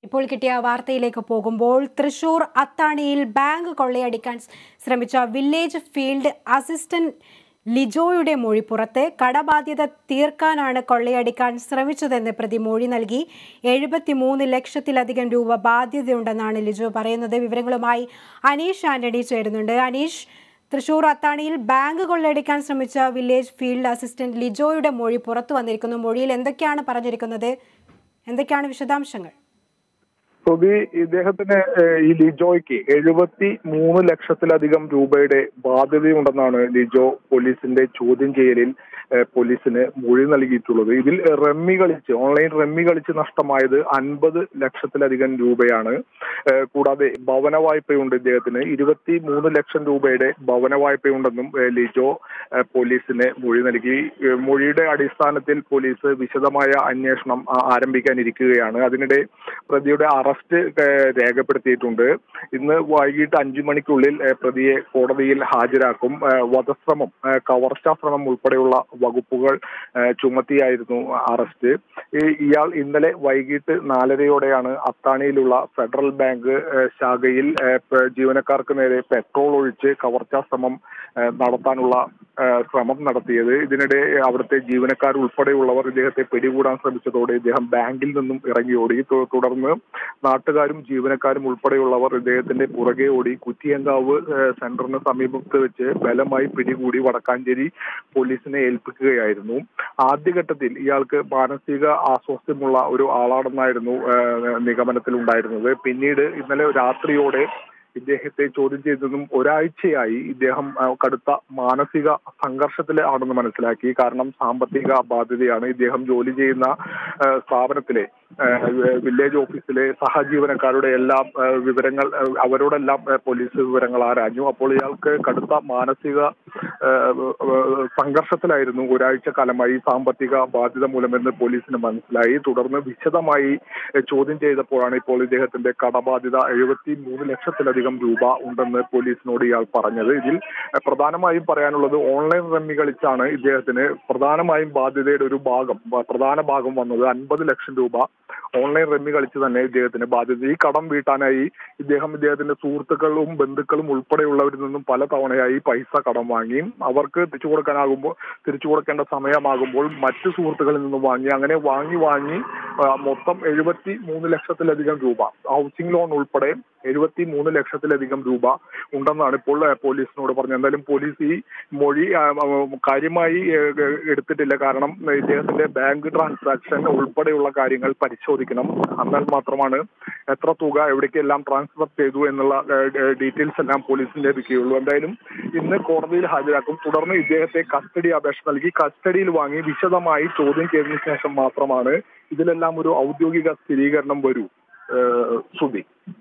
ഇപ്പോൾ കിട്ടിയ വാർത്തയിലേക്ക് പോകുമ്പോൾ തൃശൂർ അത്താണിയിൽ ബാങ്ക് കൊള്ളയടിക്കാൻ ശ്രമിച്ച വില്ലേജ് ഫീൽഡ് അസിസ്റ്റന്റ് ലിജോയുടെ മൊഴി പുറത്ത് കടബാധ്യത തീർക്കാനാണ് കൊള്ളയടിക്കാൻ ശ്രമിച്ചതെന്ന് പ്രതി മൊഴി നൽകി എഴുപത്തിമൂന്ന് ലക്ഷത്തിലധികം രൂപ ബാധ്യതയുണ്ടെന്നാണ് ലിജോ പറയുന്നത് വിവരങ്ങളുമായി അനീഷ് ആന്റണി ചേരുന്നുണ്ട് അനീഷ് തൃശൂർ അത്താണിയിൽ ബാങ്ക് കൊള്ളയടിക്കാൻ ശ്രമിച്ച വില്ലേജ് ഫീൽഡ് അസിസ്റ്റന്റ് ലിജോയുടെ മൊഴി പുറത്തു വന്നിരിക്കുന്നു മൊഴിയിൽ എന്തൊക്കെയാണ് പറഞ്ഞിരിക്കുന്നത് എന്തൊക്കെയാണ് വിശദാംശങ്ങൾ സുബി ഇദ്ദേഹത്തിന് ഏഹ്, ഈ ലിജോയ്ക്ക് എഴുപത്തി മൂന്ന് ലക്ഷത്തിലധികം രൂപയുടെ ബാധ്യതയുണ്ടെന്നാണ് ലിജോ പോലീസിന്റെ ചോദ്യം ചെയ്യലിൽ ഏഹ്, പോലീസിന് മൊഴി നൽകിയിട്ടുള്ളത് ഇതിൽ റമ്മി കളിച്ച് ഓൺലൈൻ റമ്മി കളിച്ച് നഷ്ടമായത് അൻപത് ലക്ഷത്തിലധികം രൂപയാണ് ഏഹ്, കൂടാതെ ഭവന വായ്പയുണ്ട് ഇദ്ദേഹത്തിന് ഇരുപത്തി മൂന്ന് ലക്ഷം രൂപയുടെ ഭവന വായ്പയുണ്ടെന്നും ഏഹ്, ലിജോ ഏഹ്, പോലീസിന് മൊഴി നൽകി ഏഹ്, മൊഴിയുടെ അടിസ്ഥാനത്തിൽ പോലീസ് വിശദമായ അന്വേഷണം ആ, ആരംഭിക്കാനിരിക്കുകയാണ് അതിനിടെ പ്രതിയുടെ അറസ്റ്റ് ഏഹ്, രേഖപ്പെടുത്തിയിട്ടുണ്ട് ഇന്ന് വൈകിട്ട് അഞ്ചു മണിക്കുള്ളിൽ ഏഹ്, പ്രതിയെ കോടതിയിൽ ഹാജരാക്കും ഏഹ്, വധശ്രമം ഏഹ്, കവർച്ചാശ്രമം ഉൾപ്പെടെയുള്ള വകുപ്പുകൾ ഏഹ്, ചുമത്തിയായിരുന്നു അറസ്റ്റ് ഈ- ഇയാൾ ഇന്നലെ വൈകിട്ട് നാലരയോടെയാണ് അത്താണിയിലുള്ള ഫെഡറൽ ബാങ്ക് ഏഹ്, ശാഖയിൽ ഏഹ്, പ- ജീവനക്കാർക്ക് നേരെ പെട്രോൾ ഒഴിച്ച് കവർച്ചാശ്രമം ഏഹ്, നടത്താനുള്ള ഏഹ്, ശ്രമം നടത്തിയത് ഇതിനിടെ അവിടുത്തെ ജീവനക്കാർ ഉൾപ്പെടെയുള്ളവർ ഇദ്ദേഹത്തെ പിടികൂടാൻ ശ്രമിച്ചതോടെ ഇദ്ദേഹം ബാങ്കിൽ നിന്നും ഇറങ്ങി ഓടി തു- തുടർന്ന് നാട്ടുകാരും ജീവനക്കാരും ഉൾപ്പെടെയുള്ളവർ ഇദ്ദേഹത്തിന്റെ പുറകെ ഓടി കുറ്റിയങ്കാവ് ഏഹ്, സെന്ററിന് സമീപത്ത് വെച്ച് ബലമായി പിടികൂടി വടക്കാഞ്ചേരി പോലീസിനെ ഏൽപ്പിക്കുകയായിരുന്നു ആദ്യഘട്ടത്തിൽ ഇയാൾക്ക് മാനസിക ആസ്വാസ്ഥ്യമുള്ള ഒരു ആളാണെന്നായിരുന്നു ഏഹ്, നിഗമനത്തിലുണ്ടായിരുന്നത് പിന്നീട് ഇന്നലെ രാത്രിയോടെ ഇദ്ദേഹത്തെ ചോദ്യം ചെയ്തതും ഒരാഴ്ചയായി ഇദ്ദേഹം ആ, കടുത്ത മാനസിക സംഘർഷത്തിൽ ആണെന്ന് മനസ്സിലാക്കി കാരണം സാമ്പത്തിക ബാധ്യതയാണ് ഇദ്ദേഹം ജോലി ചെയ്യുന്ന ആ, സ്ഥാപനത്തിലെ ആ, വില്ലേജ് ഓഫീസിലെ സഹജീവനക്കാരുടെ എല്ലാം ആ, വിവരങ്ങൾ ആ, അവരോടെല്ലാം ആ, പോലീസ് വിവരങ്ങൾ ആരാഞ്ഞു അപ്പോൾ ഇയാൾക്ക് കടുത്ത മാനസിക ആ, ആ, സംഘർഷത്തിലായിരുന്നു ഒരാഴ്ച കാലമായി സാമ്പത്തിക ബാധ്യത മൂലമെന്ന് പോലീസിന് മനസ്സിലായി തുടർന്ന് വിശദമായി ആ, ചോദ്യം ചെയ്തപ്പോഴാണ് ഇപ്പോൾ ഇദ്ദേഹത്തിന്റെ കടബാധ്യത എഴുപത്തി മൂന്ന് ലക്ഷത്തിലധികം രൂപ ഉണ്ടെന്ന് പോലീസിനോട് ഇയാൾ പറഞ്ഞത് ഇതിൽ ആ, പ്രധാനമായും പറയാനുള്ളത് ഓൺലൈൻ റമ്മി കളിച്ചാണ് ഇദ്ദേഹത്തിന് പ്രധാനമായും ബാധ്യതയുടെ ഒരു ഭാഗം വ- പ്രധാന ഭാഗം വന്നത് അൻപത് ലക്ഷം രൂപ ഓൺലൈൻ റമ്മി കളിച്ച് തന്നെ ഇദ്ദേഹത്തിന് ബാധ്യത ഈ കടം വീട്ടാനായി ഇദ്ദേഹം ഇദ്ദേഹത്തിന്റെ സുഹൃത്തുക്കളും ബന്ധുക്കളും ഉൾപ്പെടെയുള്ളവരിൽ നിന്നും പല തവണയായി പൈസ കടം വാങ്ങി അവർക്ക് തിരിച്ചു കൊടുക്കാനാകുമ്പോൾ തിരിച്ചു കൊടുക്കേണ്ട സമയമാകുമ്പോൾ മറ്റു സുഹൃത്തുക്കളിൽ നിന്നും വാങ്ങി അങ്ങനെ വാങ്ങി വാങ്ങി ആ, മൊത്തം എഴുപത്തി മൂന്ന് ലക്ഷത്തിലധികം രൂപ ഹൗസിംഗ് ലോൺ ഉൾപ്പെടെ എഴുപത്തി മൂന്ന് ലക്ഷത്തിലധികം രൂപ ഉണ്ടെന്നാണ് ഇപ്പോൾ ആ, പോലീസിനോട് പറഞ്ഞത് എന്തായാലും പോലീസ് ഈ മൊഴി ആ, ആ, കാര്യമായി ഏ, ഏ, എടുത്തിട്ടില്ല കാരണം ഇദ്ദേഹത്തിന്റെ ബാങ്ക് ട്രാൻസാക്ഷൻ ഉൾപ്പെടെയുള്ള കാര്യങ്ങൾ പരിശോധിക്കണം എന്നാൽ മാത്രമാണ് എത്ര തുക എവിടേക്കെല്ലാം ട്രാൻസ്ഫർ ചെയ്തു എന്നുള്ള ഡീറ്റെയിൽസ് എല്ലാം പോലീസിന് ലഭിക്കുകയുള്ളൂ എന്തായാലും ഇന്ന് കോടതിയിൽ ഹാജരാക്കും തുടർന്ന് ഇദ്ദേഹത്തെ കസ്റ്റഡി അപേക്ഷ നൽകി കസ്റ്റഡിയിൽ വാങ്ങി വിശദമായി ചോദ്യം ചെയ്തതിനു ശേഷം മാത്രമാണ് ഇതിലെല്ലാം ഒരു ഔദ്യോഗിക സ്ഥിരീകരണം വരൂ ഏഹ് ശ്രുതി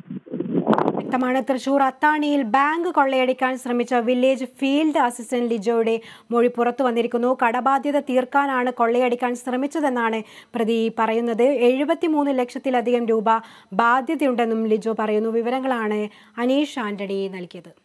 വ്യക്തമാണ് തൃശൂർ അത്താണിയിൽ ബാങ്ക് കൊള്ളയടിക്കാൻ ശ്രമിച്ച വില്ലേജ് ഫീൽഡ് അസിസ്റ്റന്റ് ലിജോയുടെ മൊഴി പുറത്തു വന്നിരിക്കുന്നു കടബാധ്യത തീർക്കാനാണ് കൊള്ളയടിക്കാൻ ശ്രമിച്ചതെന്നാണ് പ്രതി പറയുന്നത് എഴുപത്തിമൂന്ന് ലക്ഷത്തിലധികം രൂപ ബാധ്യതയുണ്ടെന്നും ലിജോ പറയുന്നു വിവരങ്ങളാണ് അനീഷ് ആന്റണി നൽകിയത്